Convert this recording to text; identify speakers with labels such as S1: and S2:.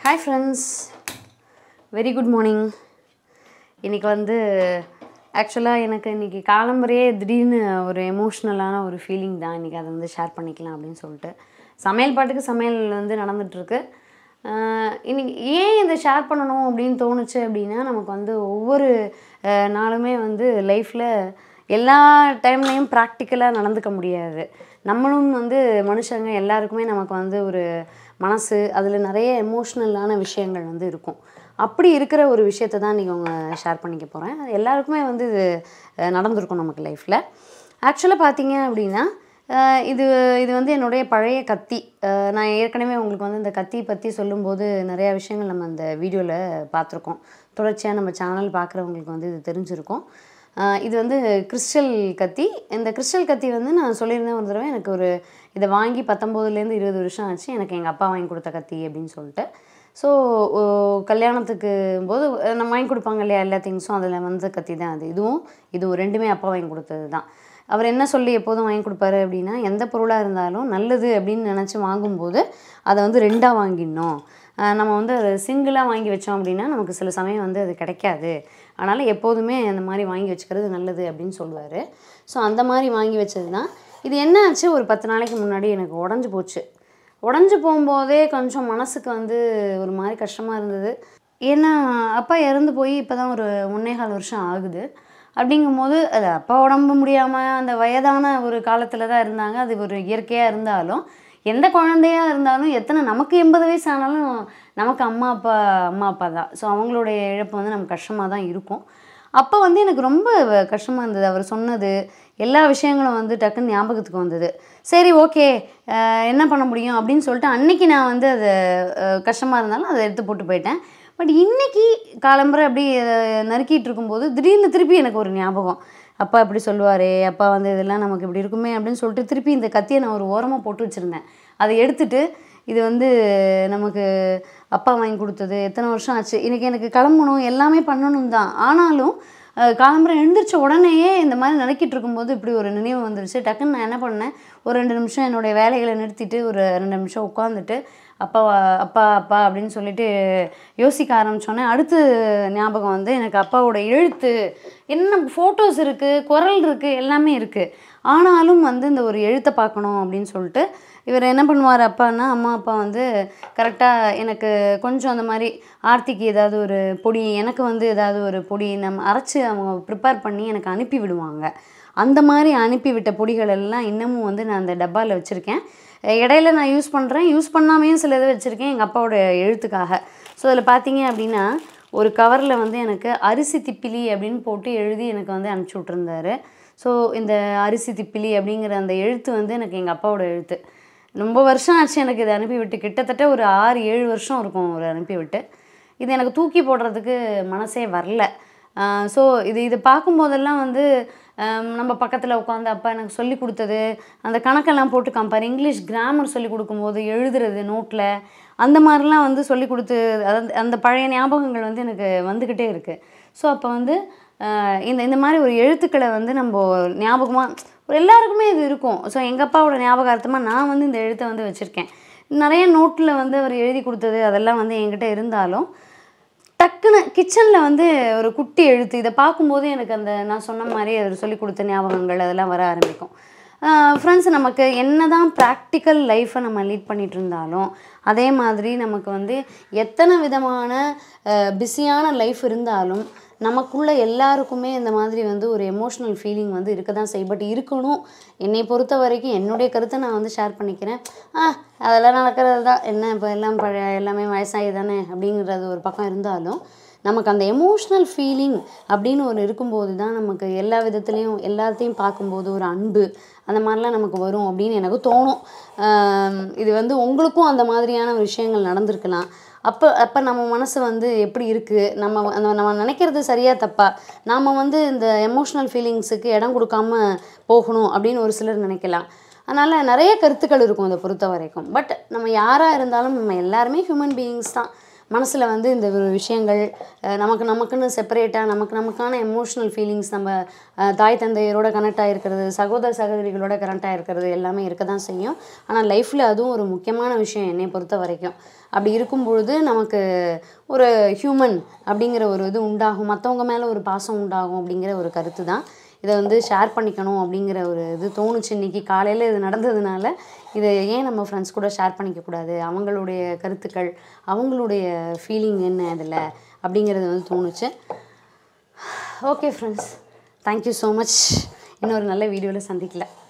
S1: hi friends very good morning இன்றைக்கி வந்து ஆக்சுவலாக எனக்கு இன்றைக்கி காலம்பரையே திடீர்னு ஒரு எமோஷ்னலான ஒரு ஃபீலிங் தான் இன்றைக்கி அதை வந்து ஷேர் பண்ணிக்கலாம் அப்படின்னு சொல்லிட்டு சமையல் பாட்டுக்கு சமையல் வந்து நடந்துகிட்ருக்கு இன்றைக்கி ஏன் இதை ஷேர் பண்ணணும் அப்படின்னு தோணுச்சு அப்படின்னா நமக்கு வந்து ஒவ்வொரு அஹ், நாளுமே வந்து லைஃப்பில் எல்லா டைம்லேயும் ப்ராக்டிக்கலாக நடந்துக்க முடியாது நம்மளும் வந்து மனுஷங்க எல்லாருக்குமே நமக்கு வந்து ஒரு மனசு அதில் நிறைய எமோஷ்னலான விஷயங்கள் வந்து இருக்கும் அப்படி இருக்கிற ஒரு விஷயத்தை தான் இன்றைக்கி அவங்க ஷேர் பண்ணிக்க போகிறேன் எல்லாருக்குமே வந்து இது அஹ், நடந்திருக்கும் நமக்கு லைஃப்பில் ஆக்சுவலாக பார்த்தீங்க அப்படின்னா அஹ், இது இது வந்து என்னுடைய பழைய கத்தி அஹ், நான் ஏற்கனவே உங்களுக்கு வந்து இந்த கத்தி பற்றி சொல்லும்போது நிறையா விஷயங்கள் நம்ம அந்த வீடியோவில் பார்த்துருக்கோம் தொடர்ச்சியாக நம்ம சேனல் பார்க்குறவங்களுக்கு வந்து இது தெரிஞ்சிருக்கும் ஆஹ் இது வந்து கிறிஸ்டல் கத்தி இந்த கிறிஸ்டல் கத்தி வந்து நான் சொல்லியிருந்தேன் ஒரு தடவை எனக்கு ஒரு இதை வாங்கி பத்தொம்போதுலேருந்து இருபது வருஷம் ஆச்சு எனக்கு எங்கள் அப்பா வாங்கி கொடுத்த கத்தி அப்படின்னு சொல்லிட்டு ஸோ கல்யாணத்துக்கு போது அஹ் நம்ம வாங்கி கொடுப்பாங்க இல்லையா எல்லா திங்ஸும் அதில் வந்த கத்தி தான் அது இதுவும் இதுவும் ரெண்டுமே அப்பா வாங்கி கொடுத்தது தான் அவர் என்ன சொல்லி எப்போதும் வாங்கி கொடுப்பாரு அப்படின்னா எந்த பொருளாக இருந்தாலும் நல்லது அப்படின்னு நினச்சி வாங்கும்போது அதை வந்து ரெண்டாக வாங்கிடணும் ஆஹ் நம்ம வந்து அதை சிங்கிளாக வாங்கி வச்சோம் அப்படின்னா நமக்கு சில சமயம் வந்து அது கிடைக்காது அதனால் எப்போதுமே அந்த மாதிரி வாங்கி வச்சுக்கிறது நல்லது அப்படின்னு சொல்லுவார் ஸோ அந்த மாதிரி வாங்கி வச்சது தான் இது என்ன ஆச்சு ஒரு பத்து நாளைக்கு முன்னாடி எனக்கு உடஞ்சி போச்சு உடஞ்சி போகும்போதே கொஞ்சம் மனசுக்கு வந்து ஒரு மாதிரி கஷ்டமாக இருந்தது ஏன்னா அப்பா இறந்து போய் இப்போ தான் ஒரு ஒன்றே கால் வருஷம் ஆகுது அப்படிங்கும்போது அது அப்பா உடம்பு முடியாமல் அந்த வயதான ஒரு காலத்தில் தான் இருந்தாங்க அது ஒரு இயற்கையாக இருந்தாலும் எந்த குழந்தையா இருந்தாலும் எத்தனை நமக்கு எண்பது வயசு ஆனாலும் நமக்கு அம்மா அப்பா அம்மா அப்பா தான் ஸோ அவங்களுடைய இழப்பு வந்து நமக்கு கஷ்டமாக தான் இருக்கும் அப்போ வந்து எனக்கு ரொம்ப கஷ்டமாக இருந்தது அவர் சொன்னது எல்லா விஷயங்களும் வந்து டக்குன்னு ஞாபகத்துக்கு வந்தது சரி ஓகே என்ன பண்ண முடியும் அப்படின்னு சொல்லிட்டு அன்னைக்கு நான் வந்து அது கஷ்டமாக இருந்தாலும் அதை எடுத்து போட்டு போயிட்டேன் பட் இன்னைக்கு காலம்பரை அப்படி அஹ், நறுக்கிட்டு இருக்கும்போது திடீர்னு திருப்பி எனக்கு ஒரு ஞாபகம் அப்பா இப்படி சொல்லுவாரே அப்பா வந்து இதெல்லாம் நமக்கு இப்படி இருக்குமே அப்படின்னு சொல்லிட்டு திருப்பி இந்த கத்தியை நான் ஒரு ஓரமாக போட்டு வச்சுருந்தேன் அதை எடுத்துட்டு இது வந்து நமக்கு அப்பா வாங்கி கொடுத்தது எத்தனை வருஷம் ஆச்சு இன்றைக்கி எனக்கு கிளம்பணும் எல்லாமே பண்ணணும் தான் ஆனாலும் அஹ், காலம்பரம் எழுந்திரிச்ச உடனேயே இந்த மாதிரி நினைக்கிட்டு இருக்கும்போது இப்படி ஒரு நினைவு வந்துருச்சு டக்குன்னு நான் என்ன பண்ணேன் ஒரு ரெண்டு நிமிஷம் என்னுடைய வேலைகளை நிறுத்திட்டு ஒரு ரெண்டு நிமிஷம் உட்காந்துட்டு அப்பா அப்பா அப்பா அப்படின்னு சொல்லிட்டு யோசிக்க ஆரம்பித்தோன்னே அடுத்து ஞாபகம் வந்து எனக்கு அப்பாவோட எழுத்து என்ன ஃபோட்டோஸ் இருக்குது குரல் இருக்குது எல்லாமே இருக்குது ஆனாலும் வந்து இந்த ஒரு எழுத்தை பார்க்கணும் அப்படின்னு சொல்லிட்டு இவர் என்ன பண்ணுவார் அப்பான்னா அம்மா அப்பா வந்து கரெக்டாக எனக்கு கொஞ்சம் அந்த மாதிரி ஆர்த்திக்கு ஏதாவது ஒரு பொடி எனக்கு வந்து ஏதாவது ஒரு பொடி நம்ம அரைச்சி அவங்க ப்ரிப்பேர் பண்ணி எனக்கு அனுப்பி விடுவாங்க அந்த மாதிரி அனுப்பிவிட்ட பொடிகள் எல்லாம் இன்னமும் வந்து நான் அந்த டப்பாவில் வச்சுருக்கேன் இடையில நான் யூஸ் பண்ணுறேன் யூஸ் பண்ணாமையும் சில இது வச்சுருக்கேன் எங்கள் அப்பாவோட எழுத்துக்காக ஸோ அதில் பார்த்தீங்க அப்படின்னா ஒரு கவரில் வந்து எனக்கு அரிசி திப்பிலி அப்படின்னு போட்டு எழுதி எனக்கு வந்து அனுப்பிச்சி விட்ருந்தாரு ஸோ இந்த அரிசி திப்பிலி அப்படிங்கிற அந்த எழுத்து வந்து எனக்கு எங்கள் அப்பாவோட எழுத்து ரொம்ப வருஷம் ஆச்சு எனக்கு இதை அனுப்பிவிட்டு கிட்டத்தட்ட ஒரு ஆறு ஏழு வருஷம் இருக்கும் ஒரு அனுப்பிவிட்டு இது எனக்கு தூக்கி போடுறதுக்கு மனசே வரல ஸோ இது இது பார்க்கும்போதெல்லாம் வந்து ஆம், நம்ம பக்கத்தில் உட்காந்து அப்பா எனக்கு சொல்லி கொடுத்தது அந்த கணக்கெல்லாம் போட்டு காமிப்பார் இங்கிலீஷ் கிராமர் சொல்லி கொடுக்கும்போது எழுதுறது நோட்டில் அந்த மாதிரிலாம் வந்து சொல்லி கொடுத்து அதாவது அந்த பழைய ஞாபகங்கள் வந்து எனக்கு வந்துக்கிட்டே இருக்குது ஸோ அப்போ வந்து ஆஹ், இந்த இந்த மாதிரி ஒரு எழுத்துக்களை வந்து நம்ம ஞாபகமாக ஒரு எல்லாருக்குமே இது இருக்கும் ஸோ எங்கள் அப்பாவோட ஞாபகார்த்தமாக நான் வந்து இந்த எழுத்தை வந்து வச்சுருக்கேன் நிறைய நோட்டில் வந்து அவர் எழுதி கொடுத்தது அதெல்லாம் வந்து என்கிட்ட இருந்தாலும் டக்குன்னு கிச்சனில் வந்து ஒரு குட்டி எழுத்து இதை பார்க்கும்போது எனக்கு அந்த நான் சொன்ன மாதிரி அவர் சொல்லி கொடுத்த ஞாபகங்கள் அதெல்லாம் வர ஆரம்பிக்கும் ஃப்ரெண்ட்ஸ் நமக்கு என்ன தான் ப்ராக்டிக்கல் லைஃப்பை நம்ம லீட் பண்ணிட்டு இருந்தாலும் அதே மாதிரி நமக்கு வந்து எத்தனை விதமான பிஸியான லைஃப் இருந்தாலும் நமக்குள்ள எல்லாருக்குமே இந்த மாதிரி வந்து ஒரு எமோஷ்னல் ஃபீலிங் வந்து இருக்க தான் செய்யும் பட் இருக்கணும் என்னை பொறுத்த வரைக்கும் என்னுடைய கருத்தை நான் வந்து ஷேர் பண்ணிக்கிறேன் ஆ அதெல்லாம் நடக்கிறது தான் என்ன இப்போ எல்லாம் பழைய எல்லாமே வயசாகி தானே அப்படிங்கிறது ஒரு பக்கம் இருந்தாலும் நமக்கு அந்த எமோஷ்னல் ஃபீலிங் அப்படின்னு ஒன்று இருக்கும்போது தான் நமக்கு எல்லா விதத்துலேயும் எல்லாத்தையும் பார்க்கும்போது ஒரு அன்பு அந்த மாதிரிலாம் நமக்கு வரும் அப்படின்னு எனக்கு தோணும் ஆம், இது வந்து உங்களுக்கும் அந்த மாதிரியான விஷயங்கள் நடந்திருக்கலாம் அப்போ அப்போ நம்ம மனசு வந்து எப்படி இருக்குது நம்ம வ- அந்த நம்ம நினைக்கிறது சரியா தப்பா நாம் வந்து இந்த எமோஷ்னல் ஃபீலிங்ஸுக்கு இடம் கொடுக்காம போகணும் அப்படின்னு ஒரு சிலர் நினைக்கலாம் அதனால் நிறைய கருத்துக்கள் இருக்கும் இதை பொறுத்த வரைக்கும் பட் நம்ம யாராக இருந்தாலும் நம்ம எல்லாருமே ஹியூமன் பீயிங்ஸ் தான் மனசில் வந்து இந்த ஒரு விஷயங்கள் அஹ், நமக்கு நமக்குன்னு செப்பரேட்டாக நமக்கு நமக்கான எமோஷ்னல் ஃபீலிங்ஸ் நம்ம அஹ், தாய் தந்தையரோட கனெக்ட் ஆகிருக்கிறது சகோதர சகோதரிகளோட கனெக்ட் ஆகிருக்கிறது எல்லாமே இருக்க தான் செய்யும் ஆனால் லைஃப்பில் அதுவும் ஒரு முக்கியமான விஷயம் என்னை பொறுத்த வரைக்கும் அப்படி இருக்கும் பொழுது நமக்கு ஒரு ஹியூமன் அப்படிங்கிற ஒரு இது உண்டாகும் மற்றவங்க மேலே ஒரு பாசம் உண்டாகும் அப்படிங்கிற ஒரு கருத்து தான் இதை வந்து ஷேர் பண்ணிக்கணும் அப்படிங்கிற ஒரு இது தோணுச்சு இன்னைக்கு காலையில் இது நடந்ததுனால இதை ஏன் நம்ம ஃப்ரெண்ட்ஸ் கூட ஷேர் பண்ணிக்கக்கூடாது அவங்களுடைய கருத்துக்கள் அவங்களுடைய ஃபீலிங் என்ன இதில் அப்படிங்கிறது வந்து தோணுச்சு okay friends thank you so much இன்னொரு நல்ல வீடியோவில் சந்திக்கல